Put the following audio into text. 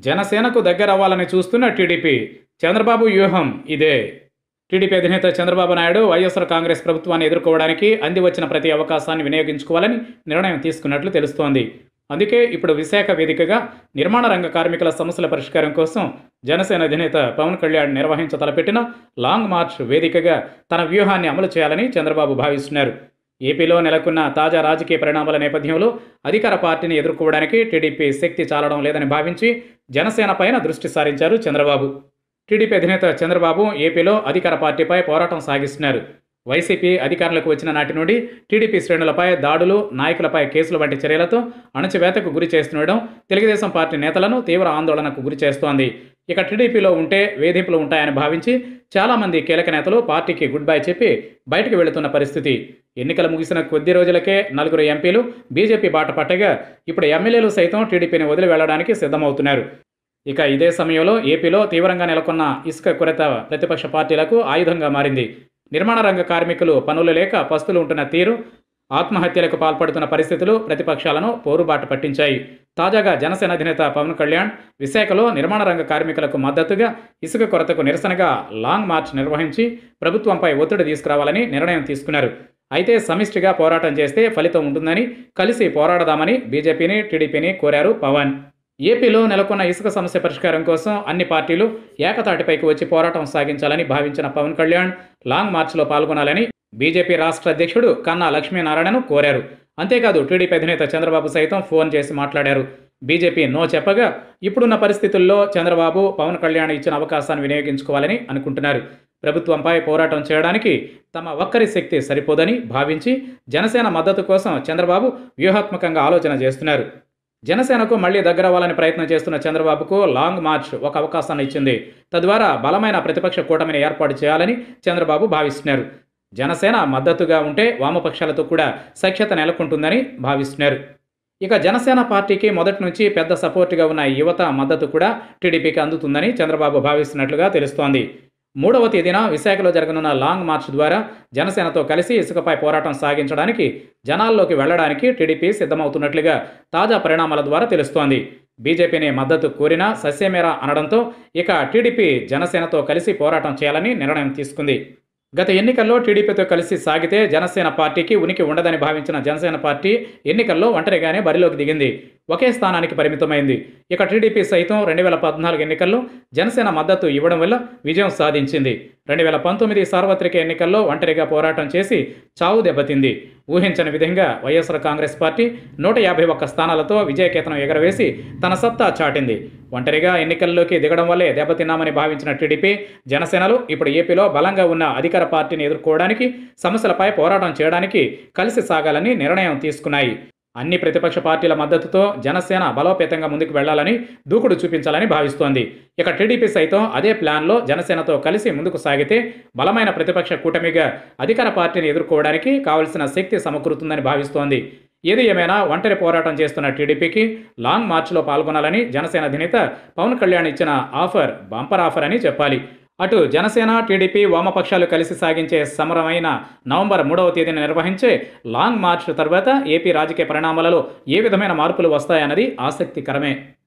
జనసేనకు దగ్గరవ్వాలని చూస్తున్న టీడీపీ చంద్రబాబు వ్యూహం ఇదే టీడీపీ అధినేత చంద్రబాబు నాయుడు వైఎస్ఆర్ కాంగ్రెస్ ప్రభుత్వాన్ని ఎదుర్కోవడానికి అంది వచ్చిన ప్రతి అవకాశాన్ని వినియోగించుకోవాలని నిర్ణయం తీసుకున్నట్లు తెలుస్తోంది అందుకే ఇప్పుడు విశాఖ వేదికగా నిర్మాణ రంగ కార్మికుల సమస్యల పరిష్కారం కోసం జనసేన అధినేత పవన్ కళ్యాణ్ నిర్వహించ తలపెట్టిన లాంగ్ మార్చ్ వేదికగా తన వ్యూహాన్ని అమలు చేయాలని చంద్రబాబు భావిస్తున్నారు ఏపీలో నెలకొన్న తాజా రాజకీయ పరిణామాల నేపథ్యంలో అధికార పార్టీని ఎదుర్కోవడానికి టీడీపీ శక్తి చాలడం లేదని భావించి జనసేన పైన దృష్టి సారించారు చంద్రబాబు టీడీపీ అధినేత చంద్రబాబు ఏపీలో అధికార పార్టీపై పోరాటం సాగిస్తున్నారు వైసీపీ అధికారంలోకి వచ్చిన నాటి నుండి టీడీపీ శ్రేణులపై దాడులు నాయకులపై కేసులు వంటి చర్యలతో అణచివేతకు గురి చేస్తుండడం తెలుగుదేశం పార్టీ నేతలను తీవ్ర ఆందోళనకు గురి చేస్తోంది ఇక టీడీపీలో ఉంటే వేధింపులు ఉంటాయని భావించి చాలామంది కీలక నేతలు పార్టీకి గుడ్ బై చెప్పి బయటకు వెళుతున్న పరిస్థితి ఎన్నికలు ముగిసిన కొద్ది రోజులకే నలుగురు ఎంపీలు బీజేపీ బాట పట్టగా ఇప్పుడు ఎమ్మెల్యేలు సైతం టీడీపీని వదిలి వెళ్లడానికి సిద్ధమవుతున్నారు ఇక ఇదే సమయంలో ఏపీలో తీవ్రంగా నెలకొన్న ఇసుక కొరత ప్రతిపక్ష పార్టీలకు ఆయుధంగా మారింది నిర్మాణ రంగ కార్మికులు పనులు లేక పస్తులు ఉంటున్న తీరు ఆత్మహత్యలకు పాల్పడుతున్న పరిస్థితులు ప్రతిపక్షాలను పోరుబాట పట్టించాయి తాజాగా జనసేన అధినేత పవన్ కళ్యాణ్ విశాఖలో నిర్మాణ రంగ కార్మికులకు మద్దతుగా ఇసుక కొరతకు నిరసనగా లాంగ్ మార్చ్ నిర్వహించి ప్రభుత్వంపై ఒత్తిడి తీసుకురావాలని నిర్ణయం తీసుకున్నారు అయితే సమిష్టిగా పోరాటం చేస్తే ఫలితం ఉంటుందని కలిసి పోరాడదామని బీజేపీని టీడీపీని కోరారు పవన్ ఏపీలో నెలకొన్న ఇసుక సమస్య పరిష్కారం కోసం అన్ని పార్టీలు ఏకతాటిపైకి వచ్చి పోరాటం సాగించాలని భావించిన పవన్ కళ్యాణ్ లాంగ్ మార్చ్లో పాల్గొనాలని బీజేపీ రాష్ట్ర అధ్యక్షుడు కన్నా లక్ష్మీనారాయణను కోరారు అంతేకాదు టీడీపీ అధినేత చంద్రబాబు సైతం ఫోన్ చేసి మాట్లాడారు బీజేపీ నో చెప్పగా ఇప్పుడున్న పరిస్థితుల్లో చంద్రబాబు పవన్ కళ్యాణ్ ఇచ్చిన అవకాశాన్ని వినియోగించుకోవాలని అనుకుంటున్నారు ప్రభుత్వంపై పోరాటం చేయడానికి తమ ఒక్కరి శక్తి సరిపోదని భావించి జనసేన మద్దతు కోసం చంద్రబాబు వ్యూహాత్మకంగా ఆలోచన చేస్తున్నారు జనసేనకు మళ్లీ దగ్గరవ్వాలని ప్రయత్నం చేస్తున్న చంద్రబాబుకు లాంగ్ మార్చ్ ఒక అవకాశాన్ని ఇచ్చింది తద్వారా బలమైన ప్రతిపక్ష కూటమిని ఏర్పాటు చేయాలని చంద్రబాబు భావిస్తున్నారు జనసేన మద్దతుగా ఉంటే వామపక్షాలతో కూడా సఖ్యత నెలకొంటుందని భావిస్తున్నారు ఇక జనసేన పార్టీకి మొదటి నుంచి పెద్ద సపోర్టుగా ఉన్న యువత మద్దతు కూడా టీడీపీకి అందుతుందని చంద్రబాబు భావిస్తున్నట్లుగా తెలుస్తోంది మూడవ తేదీన విశాఖలో జరగనున్న లాంగ్ మార్చ్ ద్వారా జనసేనతో కలిసి ఇసుకపై పోరాటం సాగించడానికి జనాల్లోకి వెళ్లడానికి టీడీపీ సిద్ధమవుతున్నట్లుగా తాజా పరిణామాల ద్వారా తెలుస్తోంది బీజేపీని మద్దతు కోరినా సస్యమేరా అనడంతో ఇక టీడీపీ జనసేనతో కలిసి పోరాటం చేయాలని నిర్ణయం తీసుకుంది గత ఎన్నికల్లో టీడీపీతో కలిసి సాగితే జనసేన పార్టీకి ఉనికి ఉండదని భావించిన జనసేన పార్టీ ఎన్నికల్లో ఒంటరిగానే బరిలోకి దిగింది ఒకే స్థానానికి పరిమితమైంది ఇక టీడీపీ సైతం రెండు వేల పద్నాలుగు ఎన్నికల్లో జనసేన మద్దతు ఇవ్వడం వల్ల విజయం సాధించింది రెండు వేల పంతొమ్మిది సార్వత్రిక ఎన్నికల్లో ఒంటరిగా పోరాటం చేసి చావు దెబ్బతింది ఊహించని విధంగా వైఎస్ఆర్ కాంగ్రెస్ పార్టీ నూట యాభై ఒక్క స్థానాలతో విజయకేతనం ఎగరవేసి తన సత్తా చాటింది ఒంటరిగా ఎన్నికల్లోకి దిగడం వల్లే దెబ్బతిన్నామని భావించిన టీడీపీ జనసేనలు ఇప్పుడు ఏపీలో బలంగా ఉన్న అధికార పార్టీని ఎదుర్కోవడానికి సమస్యలపై పోరాటం చేయడానికి కలిసి సాగాలని నిర్ణయం తీసుకున్నాయి అన్ని ప్రతిపక్ష పార్టీల మద్దతుతో జనసేన బలోపేతంగా ముందుకు వెళ్లాలని దూకుడు చూపించాలని భావిస్తోంది ఇక టీడీపీ సైతం అదే ప్లాన్లో జనసేనతో కలిసి ముందుకు సాగితే బలమైన ప్రతిపక్ష కూటమిగా అధికార పార్టీని ఎదుర్కోవడానికి కావలసిన శక్తి సమకూరుతుందని భావిస్తోంది ఏది ఏమైనా ఒంటరి పోరాటం చేస్తున్న టీడీపీకి లాంగ్ మార్చ్లో పాల్గొనాలని జనసేన అధినేత పవన్ కళ్యాణ్ ఇచ్చిన ఆఫర్ బంపర్ ఆఫర్ అని చెప్పాలి అటు జనసేన టీడీపీ వామపక్షాలు కలిసి సాగించే సమరమైన నవంబర్ మూడవ తేదీన నిర్వహించే లాంగ్ మార్చ్ తర్వాత ఏపీ రాజకీయ పరిణామాలలో ఏ విధమైన మార్పులు వస్తాయన్నది ఆసక్తికరమే